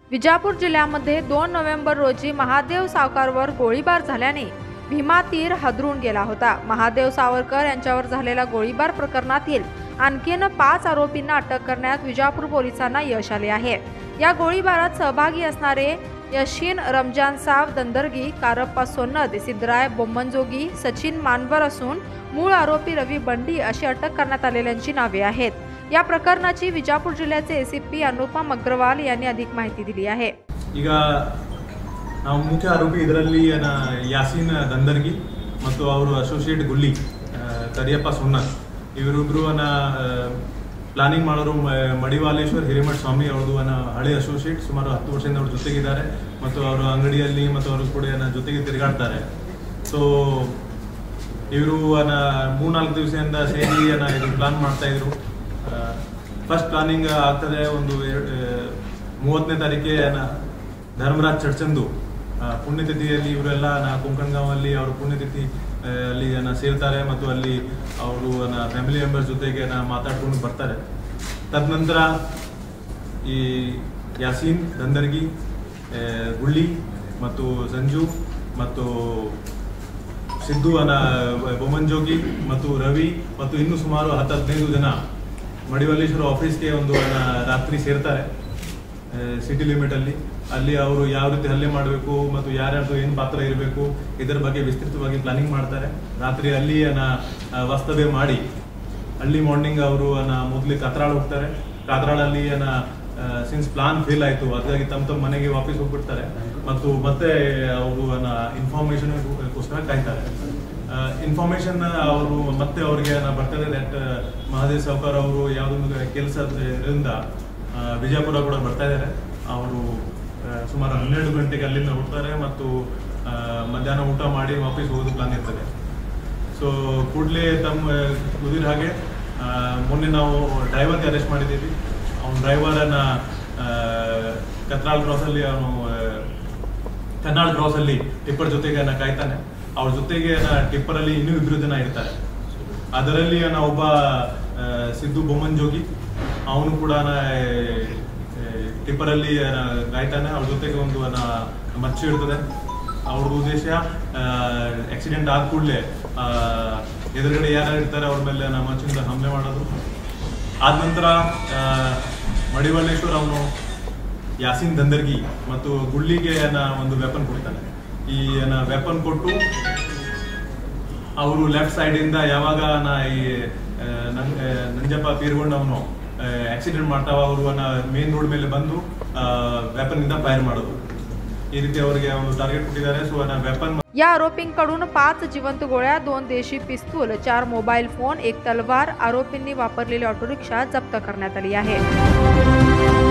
विजापूर जिल्ह्यामध्ये दोन नोव्हेंबर रोजी महादेव सावकारवर गोळीबार झाल्याने भीमा तीर हादरून गेला होता महादेव सावरकर यांच्यावर झालेल्या गोळीबार प्रकरणातील आणखीन पाच आरोपींना अटक करण्यात विजापूर पोलिसांना यश आले आहे या गोळीबारात सहभागी असणारे यशीन रमजान साव दंदरगी कारप्पा सोन्नद सिद्धराय बोम्मनजोगी सचिन मानवर असून मूळ आरोपी रवी बंडी अशी अटक करण्यात आलेल्यांची नावे आहेत या प्रकरणाची विजापूर जिल्ह्याचे एसीपी अनुपम अग्रवाल यांनी अधिक माहिती दिली आहे ಈಗ ನಾವು ಮುಖ್ಯ ಆರೋಪಿ ಇದರಲ್ಲಿ ಏನ ಯಾಸೀನ್ ದಂದರ್ಗಿ ಮತ್ತು ಅವರು ಅಸೋಸಿಯೇಟ್ ಗುಲ್ಲಿ ಆ, ಕರಿಯಪ್ಪ ಸುಣ್ಣತ್ ಇವರಿಬ್ರು ಅನ್ನ ಪ್ಲಾನಿಂಗ್ ಮಾಡೋರು ಮ- ಮಡಿವಾಲೇಶ್ವರ್ ಹಿರೇಮಠ ಸ್ವಾಮಿ ಅವ್ರದ್ದು ಅನ್ನ ಹಳೆ ಅಸೋಸಿಯೇಟ್ ಸುಮಾರು ಹತ್ತು ವರ್ಷದಿಂದ ಅವ್ರ ಜೊತೆಗಿದ್ದಾರೆ ಮತ್ತು ಅವರ ಅಂಗಡಿಯಲ್ಲಿ ಮತ್ತು ಅವರು ಕೂಡ ಏನ ಜೊತೆಗೆ ತಿರುಗಾಡ್ತಾರೆ ಸೊ ಇವರು ಅನ್ನ ಮೂರ್ನಾಲ್ಕು ದಿವಸದಿಂದ ಸೇರಿ ಅನ್ನ ಇದು ಪ್ಲಾನ್ ಮಾಡ್ತಾ ಇದ್ರು ಫಸ್ಟ್ ಪ್ಲಾನಿಂಗ್ ಆಗ್ತದೆ ಒಂದು ಎರಡ್- ಆ, ಮೂವತ್ತನೇ ತಾರೀಕೆ ಅನ್ನ ಧರ್ಮರಾಜ್ ಚಡ್ಚಂದು ಆ, ಪುಣ್ಯತಿಥಿಯಲ್ಲಿ ಇವರೆಲ್ಲ ನಾ ಕೊಂಕಣ್ಗಾಂವಲ್ಲಿ ಅವ್ರ ಪುಣ್ಯತಿಥಿ ಆ, ಅಲ್ಲಿ ಅನ್ನ ಸೇರ್ತಾರೆ ಮತ್ತು ಅಲ್ಲಿ ಅವರು ಫ್ಯಾಮಿಲಿ ಮೆಂಬರ್ಸ್ ಜೊತೆಗೆ ನಾ ಮಾತಾಡ್ಕೊಂಡು ಬರ್ತಾರೆ ತದನಂತರ ಈ ಯಾಸೀನ್ ದಂದರ್ಗಿ ಆ, ಗುಳ್ಳಿ ಮತ್ತು ಸಂಜು ಮತ್ತು ಸಿದ್ದು ಅನ ಬೊಮ್ಮಂಜೋಗಿ ಮತ್ತು ರವಿ ಮತ್ತು ಇನ್ನು ಸುಮಾರು ಹತ್ತು ಹದಿನೈದು ಜನ ಮಡಿವಲ್ಲೇಶ್ವರ ಆಫೀಸ್ಗೆ ಒಂದು ಅನ್ನ ರಾತ್ರಿ ಸೇರ್ತಾರೆ ಸಿಟಿ ಲಿಮಿಟ್ ಅಲ್ಲಿ ಅಲ್ಲಿ ಅವರು ಯಾವ ರೀತಿ ಹಲ್ಲೆ ಮಾಡಬೇಕು ಮತ್ತು ಯಾರ್ಯಾರ್ದು ಏನು ಪಾತ್ರ ಇರಬೇಕು ಇದರ ಬಗ್ಗೆ ವಿಸ್ತೃತವಾಗಿ ಪ್ಲಾನಿಂಗ್ ಮಾಡ್ತಾರೆ ರಾತ್ರಿ ಅಲ್ಲಿ ಅನ್ನ ಆ, ವಾಸ್ತವ್ಯ ಮಾಡಿ ಅರ್ಲಿ ಮಾರ್ನಿಂಗ್ ಅವರು ಅನ್ನ ಮೊದಲು ಕಾತ್ರಾಳ್ ಹೋಗ್ತಾರೆ ಕಾತ್ರಾಳಲ್ಲಿ ಅನ್ನ ಸಿನ್ಸ್ ಪ್ಲಾನ್ ಫೇಲ್ ಆಯ್ತು ಹಾಗಾಗಿ ತಮ್ಮ ತಮ್ಮ ಮನೆಗೆ ವಾಪಸ್ ಹೋಗ್ಬಿಡ್ತಾರೆ ಮತ್ತು ಮತ್ತೆ ಅವರು ಇನ್ಫಾರ್ಮೇಶನ್ ಗೋಸ್ಕರ ಕಾಯ್ತಾರೆ ಇನ್ಫಾರ್ಮೇಶನ್ ಅವರು ಮತ್ತೆ ಅವರಿಗೆ ಬರ್ತದೆ ದಟ್ ಮಹಾದೇವ್ ಸಾವ್ಕರ್ ಅವರು ಯಾವುದೊಂದು ಕೆಲಸದಿಂದ ವಿಜಯಪುರ ಕೂಡ ಬರ್ತಾ ಇದ್ದಾರೆ ಅವರು ಸುಮಾರು ಹನ್ನೆರಡು ಗಂಟೆಗೆ ಅಲ್ಲಿಂದ ಹೋಗ್ತಾರೆ ಮತ್ತು ಆ, ಮಧ್ಯಾಹ್ನ ಊಟ ಮಾಡಿ ವಾಪಸ್ ಹೋಗೋದು ಪ್ಲಾನ್ ಇರ್ತದೆ ಸೊ ಕೂಡಲೇ ತಮ್ಮ ಕುದಿರ ಹಾಗೆ ಆ, ಮೊನ್ನೆ ನಾವು ಡ್ರೈವರ್ಗೆ ಅರೆಸ್ಟ್ ಮಾಡಿದ್ದೀವಿ ಅವನ ಡ್ರೈವರನ್ನ ಕತ್ರಾಳ್ ಕ್ರಾಸಲ್ಲಿ ಅವನು ಕನ್ನಾಳ್ ಕ್ರಾಸಲ್ಲಿ ಟಿಪ್ಪರ್ ಜೊತೆಗೆ ನಾ ಕಾಯ್ತಾನೆ ಅವ್ರ ಜೊತೆಗೆ ಟಿಪ್ಪರ್ ಅಲ್ಲಿ ಇನ್ನೂ ಇಬ್ರು ಜನ ಇರ್ತಾರೆ ಅದರಲ್ಲಿ ನಾ ಒಬ್ಬ ಆ, ಸಿದ್ದು ಬೊಮ್ಮಂಜೋಗಿ ಅವನು ಕೂಡ ಟಿಪ್ಪರ್ ಅಲ್ಲಿ ಕಾಯ್ತಾನೆ ಅವ್ರ ಜೊತೆಗೆ ಒಂದು ನ ಮಚ್ಚು ಇರ್ತದೆ ಅವ್ರದ್ದು ಉದ್ದೇಶ ಆಕ್ಸಿಡೆಂಟ್ ಆದ ಕೂಡಲೇ ಎದುರುಗಡೆ ಯಾರ್ಯಾರು ಇರ್ತಾರೆ ಅವ್ರ ಮೇಲೆ ನಮ್ಮ ಮಚ್ಚಿಂದ ಹಲ್ಲೆ ಮಾಡೋದು ಆದ ನಂತರ ಆ, ಮಡಿವಳ್ಳೇಶ್ವರ್ ಅವನು ಯಾಸಿನ್ ದಂದರ್ಗಿ ಮತ್ತು ಗುಳ್ಳಿಗೆ ನ ಒಂದು ವೆಪನ್ ಕೊಡ್ತಾನೆ ಈ ವೆಪನ್ ಕೊಟ್ಟು ಅವರು ಲೆಫ್ಟ್ ಸೈಡ್ ಇಂದ ಯಾವಾಗ ನಾ ಈ ಆ, ನಂ- ಆ, ನಂಜಪ್ಪ ಪೀರ್ಗೊಂಡು ಅವನು ಆಕ್ಸಿಡೆಂಟ್ ಮಾಡ್ತಾವ ಅವರು ಮೇನ್ ರೋಡ್ ಮೇಲೆ ಬಂದು ವೆಪನ್ ಇಂದ ಫೈರ್ ಮಾಡೋದು ಈ ರೀತಿ ಅವರಿಗೆ ಒಂದು ಟಾರ್ಗೆಟ್ ಕೊಟ್ಟಿದ್ದಾರೆ ಸೊ ವೆಪನ್ या आरोपींकडून पाच जिवंत गोळ्या दोन देशी पिस्तूल चार मोबाईल फोन एक तलवार आरोपींनी वापरलेली ऑटोरिक्षा जप्त करण्यात आली आहे